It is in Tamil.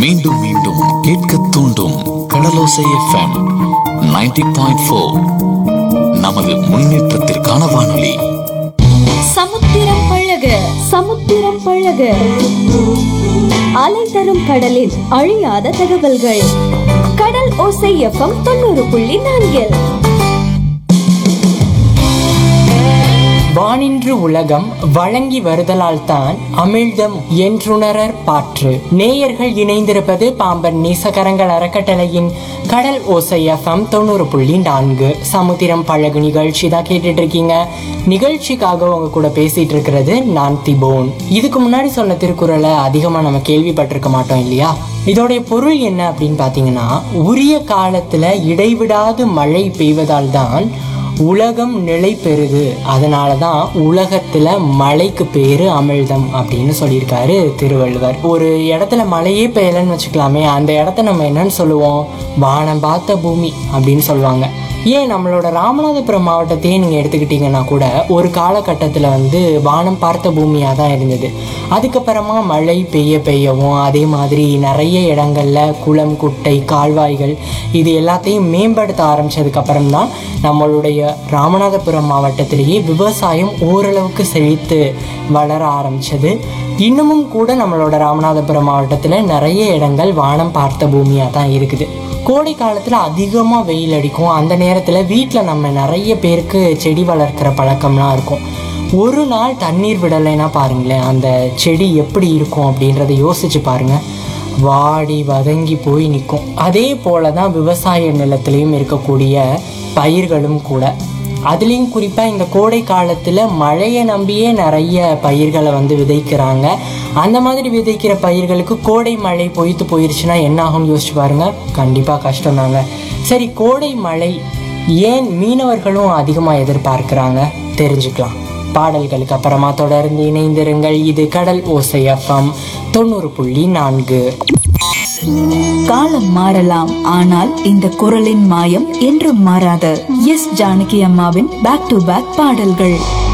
மீண்டும் மீண்டும் கேட்க தூண்டும் கடலோசை எஃப்எம் 90.4 பாயிண்ட் ஃபோர் நமது முன்னேற்றத்திற்கான வானொலி சமுத்திரம் பழக சமுத்திரம் பழக அலை தரும் கடலின் அழியாத தகவல்கள் கடல் ஓசை எஃப்எம் தொண்ணூறு புள்ளி நான்கில் வானின்று உலகம் வழங்கி வருதலால் தான் அமிழ்தம் என்றுணரற் பாற்று நேயர்கள் இணைந்திருப்பது பாம்பன் நேசகரங்கள் அறக்கட்டளையின் கடல் ஓசை எஃப்எம் தொண்ணூறு புள்ளி நான்கு சமுத்திரம் பழகு நிகழ்ச்சி தான் கேட்டுட்டு இருக்கீங்க நிகழ்ச்சிக்காக உங்க கூட பேசிட்டு இருக்கிறது நான் திபோன் இதுக்கு முன்னாடி சொன்ன திருக்குறளை அதிகமா நம்ம கேள்விப்பட்டிருக்க மாட்டோம் இல்லையா இதோடைய பொருள் என்ன அப்படின்னு பார்த்தீங்கன்னா உரிய காலத்துல இடைவிடாது மழை பெய்வதால் தான் உலகம் நிலை பெறுது அதனால தான் உலகத்துல மழைக்கு பேரு அமிழ்தம் அப்படின்னு சொல்லியிருக்காரு திருவள்ளுவர் ஒரு இடத்துல மழையே பெய்யலன்னு வச்சுக்கலாமே அந்த இடத்த நம்ம என்னன்னு சொல்லுவோம் வானம் பார்த்த பூமி அப்படின்னு சொல்லுவாங்க ஏன் நம்மளோட ராமநாதபுரம் மாவட்டத்தையே நீங்கள் எடுத்துக்கிட்டிங்கன்னா கூட ஒரு காலகட்டத்தில் வந்து வானம் பார்த்த பூமியாக தான் இருந்தது அதுக்கப்புறமா மழை பெய்ய பெய்யவும் அதே மாதிரி நிறைய இடங்கள்ல குளம் குட்டை கால்வாய்கள் இது எல்லாத்தையும் மேம்படுத்த ஆரம்பிச்சதுக்கப்புறம் தான் நம்மளுடைய ராமநாதபுரம் மாவட்டத்திலேயே விவசாயம் ஓரளவுக்கு செழித்து வளர ஆரம்பிச்சது இன்னமும் கூட நம்மளோட ராமநாதபுரம் மாவட்டத்தில் நிறைய இடங்கள் வானம் பார்த்த பூமியாக தான் இருக்குது கோடை காலத்தில் அதிகமாக வெயில் அடிக்கும் அந்த நேரத்தில் வீட்டில் நம்ம நிறைய பேருக்கு செடி வளர்க்குற பழக்கம்லாம் இருக்கும் ஒரு நாள் தண்ணீர் விடலைன்னா பாருங்களேன் அந்த செடி எப்படி இருக்கும் அப்படின்றத யோசிச்சு பாருங்க வாடி வதங்கி போய் நிற்கும் அதே போல தான் விவசாய நிலத்திலையும் இருக்கக்கூடிய பயிர்களும் கூட அதுலேயும் குறிப்பாக இந்த கோடை காலத்தில் மழையை நம்பியே நிறைய பயிர்களை வந்து விதைக்கிறாங்க அந்த மாதிரி விதைக்கிற பயிர்களுக்கு கோடை மழை பொய்த்து போயிருச்சுன்னா என்ன ஆகும்னு யோசிச்சு பாருங்க கண்டிப்பாக கஷ்டம் தாங்க சரி கோடை மழை ஏன் மீனவர்களும் அதிகமாக எதிர்பார்க்குறாங்க தெரிஞ்சுக்கலாம் பாடல்களுக்கு அப்புறமா தொடர்ந்து இணைந்திருங்கள் இது கடல் ஓசை எஃப்எம் தொண்ணூறு புள்ளி நான்கு காலம் மாறலாம் ஆனால் இந்த குரலின் மாயம் என்றும் மாறாத எஸ் ஜானகி அம்மாவின் பேக் டு பேக் பாடல்கள்